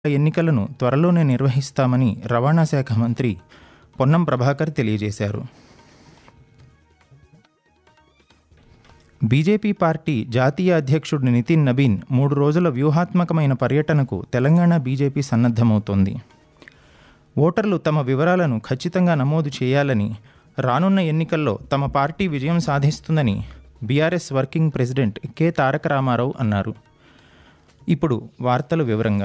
ఎన్నికలను త్వరలోనే నిర్వహిస్తామని రవాణా శాఖ మంత్రి పొన్నం ప్రభాకర్ తెలియజేశారు బీజేపీ పార్టీ జాతీయ అధ్యక్షుడు నితిన్ నబీన్ మూడు రోజుల వ్యూహాత్మకమైన పర్యటనకు తెలంగాణ బీజేపీ సన్నద్ధమవుతోంది ఓటర్లు తమ వివరాలను ఖచ్చితంగా నమోదు చేయాలని రానున్న ఎన్నికల్లో తమ పార్టీ విజయం సాధిస్తుందని BRS working president K Taraka Ramarao అన్నారు ఇప్పుడు వార్తలు వివరంగా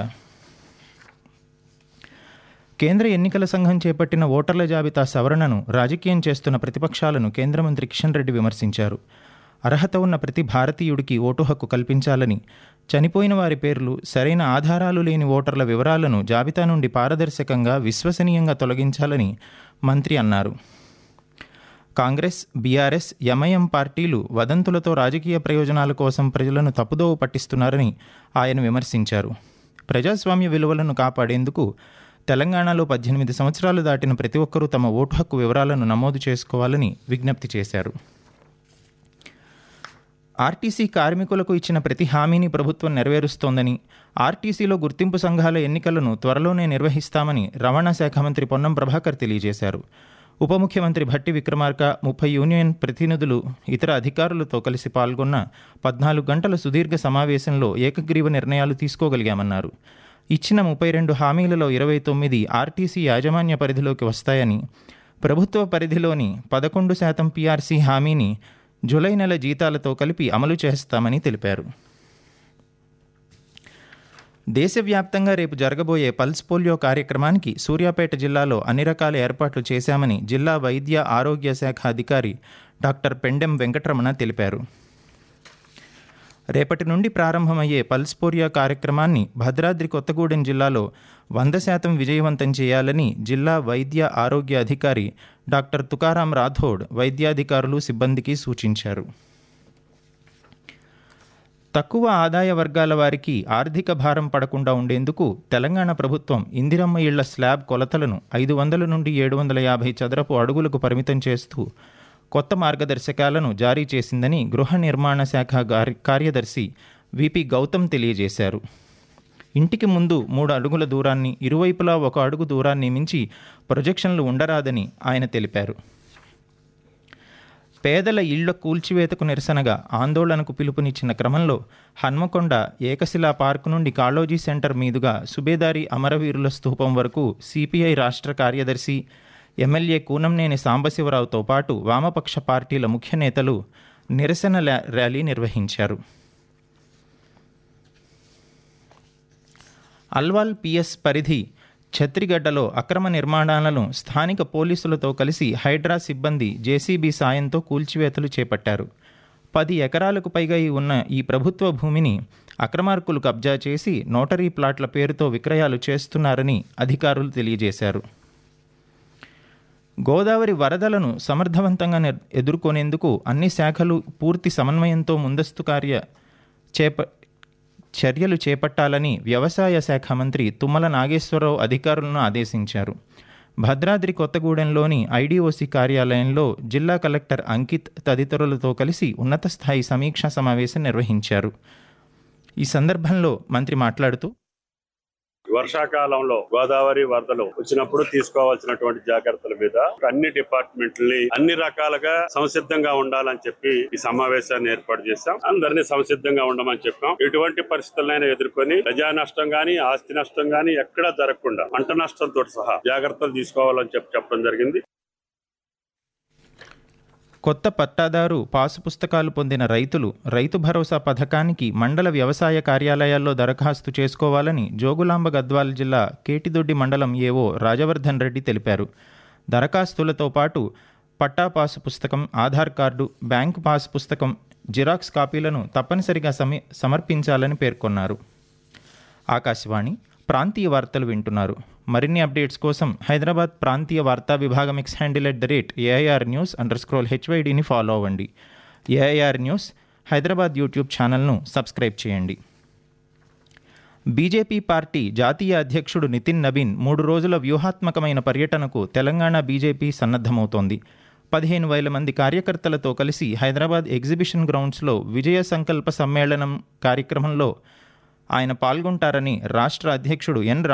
కేంద్ర ఎన్నికల సంఘం చేపట్టిన ఓటర్ల జాబితా సవరణను రాజకీయం చేస్తున్న ప్రతిపక్షాలను కేంద్ర మంత్రి కిషన్ రెడ్డి విమర్శించారు అర్హత ఉన్న ప్రతి భారతీయుడికి ఓటు హక్కు కల్పించాలని చనిపోయిన వారి పేర్లు సరైన ఆధారాలు లేని ఓటర్ల వివరాలను జాబితా నుండి పారదర్శకంగా విశ్వసనీయంగా తొలగించాలని మంత్రి అన్నారు కాంగ్రెస్ బీఆర్ఎస్ ఎంఐఎం పార్టీలు వదంతులతో రాజకీయ ప్రయోజనాల కోసం ప్రజలను తప్పుదోవ పట్టిస్తున్నారని ఆయన విమర్శించారు ప్రజాస్వామ్య విలువలను కాపాడేందుకు తెలంగాణలో పద్దెనిమిది సంవత్సరాలు దాటిన ప్రతి ఒక్కరూ తమ ఓటు హక్కు వివరాలను నమోదు చేసుకోవాలని విజ్ఞప్తి చేశారు ఆర్టీసీ కార్మికులకు ఇచ్చిన ప్రతి హామీని ప్రభుత్వం నెరవేరుస్తోందని ఆర్టీసీలో గుర్తింపు సంఘాల ఎన్నికలను త్వరలోనే నిర్వహిస్తామని రవాణా శాఖ మంత్రి పొన్నం ప్రభాకర్ తెలియజేశారు ఉప ముఖ్యమంత్రి భట్టి విక్రమార్క ముప్పై యూనియన్ ప్రతినిధులు ఇతర అధికారులతో కలిసి పాల్గొన్న పద్నాలుగు గంటల సుదీర్ఘ సమావేశంలో ఏకగ్రీవ నిర్ణయాలు తీసుకోగలిగామన్నారు ఇచ్చిన ముప్పై రెండు హామీలలో ఇరవై తొమ్మిది ఆర్టీసీ యాజమాన్య పరిధిలోకి వస్తాయని ప్రభుత్వ పరిధిలోని పదకొండు శాతం పీఆర్సీ హామీని జూలై నెల జీతాలతో కలిపి అమలు చేస్తామని తెలిపారు దేశవ్యాప్తంగా రేపు జరగబోయే పల్స్ పోలియో కార్యక్రమానికి సూర్యాపేట జిల్లాలో అన్ని రకాల ఏర్పాట్లు చేశామని జిల్లా వైద్య ఆరోగ్య శాఖ అధికారి డాక్టర్ పెండెం వెంకటరమణ తెలిపారు రేపటి నుండి ప్రారంభమయ్యే పల్స్ పోలియో కార్యక్రమాన్ని భద్రాద్రి కొత్తగూడెం జిల్లాలో వంద శాతం విజయవంతం చేయాలని జిల్లా వైద్య ఆరోగ్య అధికారి డాక్టర్ తుకారాం రాథోడ్ వైద్యాధికారులు సిబ్బందికి సూచించారు తక్కువ ఆదాయ వర్గాల వారికి ఆర్థిక భారం పడకుండా ఉండేందుకు తెలంగాణ ప్రభుత్వం ఇందిరమ్మ ఇళ్ల స్లాబ్ కొలతలను ఐదు వందల నుండి ఏడు వందల యాభై చదరపు అడుగులకు పరిమితం చేస్తూ కొత్త మార్గదర్శకాలను జారీ చేసిందని గృహ నిర్మాణ శాఖ కార్యదర్శి విపి గౌతమ్ తెలియజేశారు ఇంటికి ముందు మూడు అడుగుల దూరాన్ని ఇరువైపులా ఒక అడుగు దూరాన్ని మించి ప్రొజెక్షన్లు ఉండరాదని ఆయన తెలిపారు పేదల ఇళ్ల కూల్చివేతకు నిరసనగా ఆందోళనకు పిలుపునిచ్చిన క్రమంలో హన్మకొండ ఏకశిలా పార్క్ నుండి కాళోజీ సెంటర్ మీదుగా సుబేదారి అమరవీరుల స్తూపం వరకు సిపిఐ రాష్ట్ర కార్యదర్శి ఎమ్మెల్యే కూనంనేని సాంబశివరావుతో పాటు వామపక్ష పార్టీల ముఖ్య నేతలు నిరసన ర్యాలీ నిర్వహించారు అల్వాల్ పిఎస్ పరిధి ఛత్రిగడ్డలో అక్రమ నిర్మాణాలను స్థానిక పోలీసులతో కలిసి హైడ్రా సిబ్బంది జేసీబీ సాయంతో కూల్చివేతలు చేపట్టారు పది ఎకరాలకు పైగా ఉన్న ఈ ప్రభుత్వ భూమిని అక్రమార్కులు కబ్జా చేసి నోటరీ ప్లాట్ల పేరుతో విక్రయాలు చేస్తున్నారని అధికారులు తెలియజేశారు గోదావరి వరదలను సమర్థవంతంగా ఎదుర్కొనేందుకు అన్ని శాఖలు పూర్తి సమన్వయంతో ముందస్తు కార్య చేప చర్యలు చేపట్టాలని వ్యవసాయ శాఖ మంత్రి తుమ్మల నాగేశ్వరరావు అధికారులను ఆదేశించారు భద్రాద్రి కొత్తగూడెంలోని ఐడీఓసీ కార్యాలయంలో జిల్లా కలెక్టర్ అంకిత్ తదితరులతో కలిసి ఉన్నత స్థాయి సమీక్షా సమావేశం నిర్వహించారు ఈ సందర్భంలో మంత్రి మాట్లాడుతూ వర్షాకాలంలో గోదావరి వరదలు వచ్చినప్పుడు తీసుకోవాల్సినటువంటి జాగ్రత్తల మీద అన్ని డిపార్ట్మెంట్లని అన్ని రకాలుగా సంసిద్ధంగా ఉండాలని చెప్పి ఈ సమావేశాన్ని ఏర్పాటు చేశాం అందరినీ సంసిద్ధంగా ఉండమని చెప్పాం ఎటువంటి పరిస్థితులైనా ఎదుర్కొని ప్రజా నష్టం గాని ఆస్తి నష్టం గాని ఎక్కడా జరగకుండా పంట నష్టంతో సహా జాగ్రత్తలు తీసుకోవాలని చెప్పి చెప్పడం జరిగింది కొత్త పట్టాదారు పాసు పుస్తకాలు పొందిన రైతులు రైతు భరోసా పథకానికి మండల వ్యవసాయ కార్యాలయాల్లో దరఖాస్తు చేసుకోవాలని జోగులాంబ గద్వాల జిల్లా కేటిదొడ్డి మండలం ఏవో రాజవర్ధన్ రెడ్డి తెలిపారు దరఖాస్తులతో పాటు పట్టా పాసు పుస్తకం ఆధార్ కార్డు బ్యాంకు పాసు పుస్తకం జిరాక్స్ కాపీలను తప్పనిసరిగా సమీ సమర్పించాలని పేర్కొన్నారు ఆకాశవాణి ప్రాంతీయ వార్తలు వింటున్నారు మరిన్ని అప్డేట్స్ కోసం హైదరాబాద్ ప్రాంతీయ వార్తా విభాగం X handle at the rate AIR news underscore హెచ్వైడిని ఫాలో అవ్వండి ఏఐఆర్ న్యూస్ హైదరాబాద్ యూట్యూబ్ ఛానల్ను సబ్స్క్రైబ్ చేయండి బీజేపీ పార్టీ జాతీయ అధ్యక్షుడు నితిన్ నబీన్ మూడు రోజుల వ్యూహాత్మకమైన పర్యటనకు తెలంగాణ బీజేపీ సన్నద్ధమవుతోంది పదిహేను వేల మంది కార్యకర్తలతో కలిసి హైదరాబాద్ ఎగ్జిబిషన్ గ్రౌండ్స్లో విజయ సంకల్ప సమ్మేళనం కార్యక్రమంలో ఆయన పాల్గొంటారని రాష్ట్ర అధ్యక్షుడు ఎన్